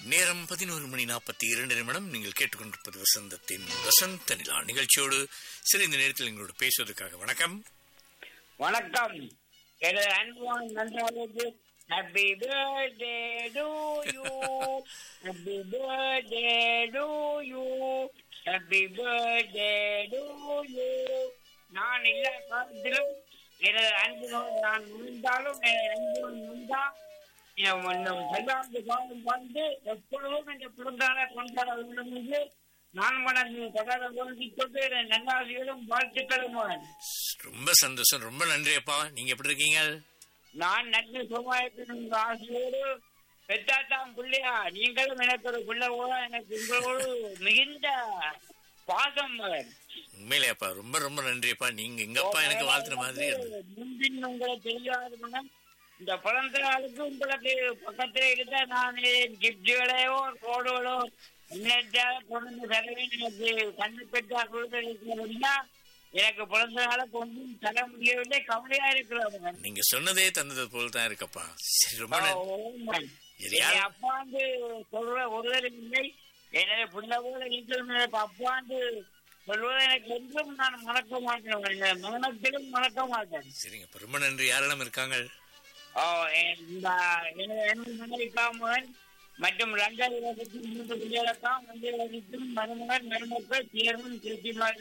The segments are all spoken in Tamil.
நேரம் பதினோரு மணி நாற்பத்தி இரண்டு நிமிடம் நீங்கள் கேட்டுக்கொண்டிருப்பது வசந்தத்தின் வசந்த நிலா நிகழ்ச்சியோடு சரி இந்த நேரத்தில் எங்களோட பேசுவதற்காக வணக்கம் வணக்கம் எனது அன்பான நண்பர்களுக்கு happy birthday to you happy birthday to you happy birthday to you நான் இல்ல காலத்திலும் எனது அன்புகள் நான் முடிந்தாலும் எனது அன்புகள் முடிந்தா செல்லாண்டு காலம் வந்து எப்பொழுதும் இந்த பிறந்தான கொண்டாட வேண்டும் என்று நான் மனது தொடர வேண்டிக் கொண்டு எனது நன்னாசிகளும் வாழ்த்துக்களும் ரொம்ப சந்தோஷம் ரொம்ப நன்றி அப்பா நீங்க எப்படி இருக்கீங்க நான் நன்றி சுகமாயிருக்கும் ஆசையோடு பெற்றாத்தாம் பிள்ளையா நீங்களும் எனக்கு ஒரு பிள்ளை கூட எனக்கு உங்களோடு மிகுந்த பாசம் மகன் உண்மையிலே அப்பா ரொம்ப ரொம்ப நன்றி அப்பா நீங்க எங்க அப்பா எனக்கு வாழ்த்துற மாதிரி இருந்தது. முன்பின் உங்களை தெரியாத மகன் இந்த பிறந்த நாளுக்கு உங்களுக்கு பக்கத்துல இருந்தா நான் கிப்டுகளையோ ரோடுகளோ என்னத்தை கொண்டு வந்து தருவேன் எனக்கு கண்ணு பெற்றா கொடுத்தா எனக்கு பிறந்த நாளை கொண்டு தர முடியவில்லை கவலையா இருக்கிறவங்க நீங்க சொன்னதே தந்தது போல தான் இருக்கப்பா சரி ரொம்ப நன்றி சரி, யார்? என் அப்பா வந்து சொல்ற ஒருவர் இல்லை எனது பிள்ளை போல இருக்கிற எனக்கு அப்பா வந்து சொல்வதை எனக்கு என்றும் நான் மறக்க மாட்டேன் என் மரணத்திலும் மறக்க மாட்டேன் சரிங்க அப்ப ரொம்ப நன்றி யாரெல்லாம் இருக்காங்க ஓ, என் இந்த எனது எனது மனைவி காமன் மற்றும் லண்டன் வசிக்கும் மூன்று பிள்ளைகளுக்காம் முந்தைய வசிக்கும் மருமகன் மருமக்கள் சேர்மன் திருச்சிமாரி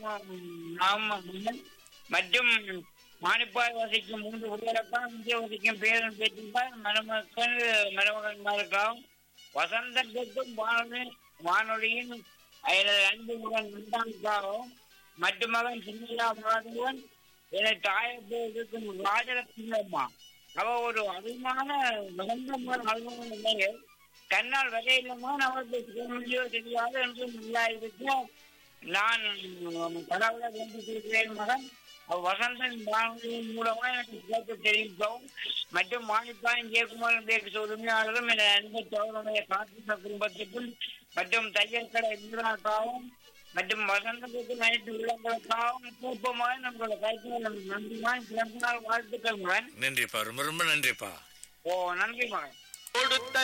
நாமன் மற்றும் மானிப்பாய் வசிக்கும் மூன்று பிள்ளைகளுக்காம் இந்திய வசிக்கும் பேரன் பேச்சுப்பாய் மருமக்கள் மருமகன்மாருக்காகவும் வசந்தத்துக்கும் வானொலி வானொலியின் எனது அன்பு மகன் நந்தானுக்காகவும் மற்ற மகன் சின்னையா மாதவன் எனது தாயை இருக்கும் ராஜலட்சுமி அம்மா அவ ஒரு அருமான மகந்தமான அருமான இல்லையே கண்ணால் வகையிலமா அவருக்கு சொல்லியோ தெரியாது என்று நல்லா இருக்கு நான் கடவுளை வேண்டியிருக்கிறேன் மகன் அவ் வசந்தன் வானொலியின் மூலமா எனக்கு கேட்க தெரிவிக்கவும் மற்றும் மாணிப்பாயின் ஜெயக்குமாரன் பேருக்கு உரிமையாளரும் என அன்பு தோழனுடைய காத்திருந்த குடும்பத்திற்கும் மற்றும் தையல் கடை இந்திராக்காகவும் மற்றும் வசந்தத்துக்கு அனைத்து உள்ளங்களுக்காகவும் கூப்பமாக நம்மளோட கைக்கு நன்றிமான் பிறந்த நாள் வாழ்த்துக்கள் மகன் நன்றிப்பா ரொம்ப ரொம்ப நன்றிப்பா ஓ நன்றி மகன் கொடுத்த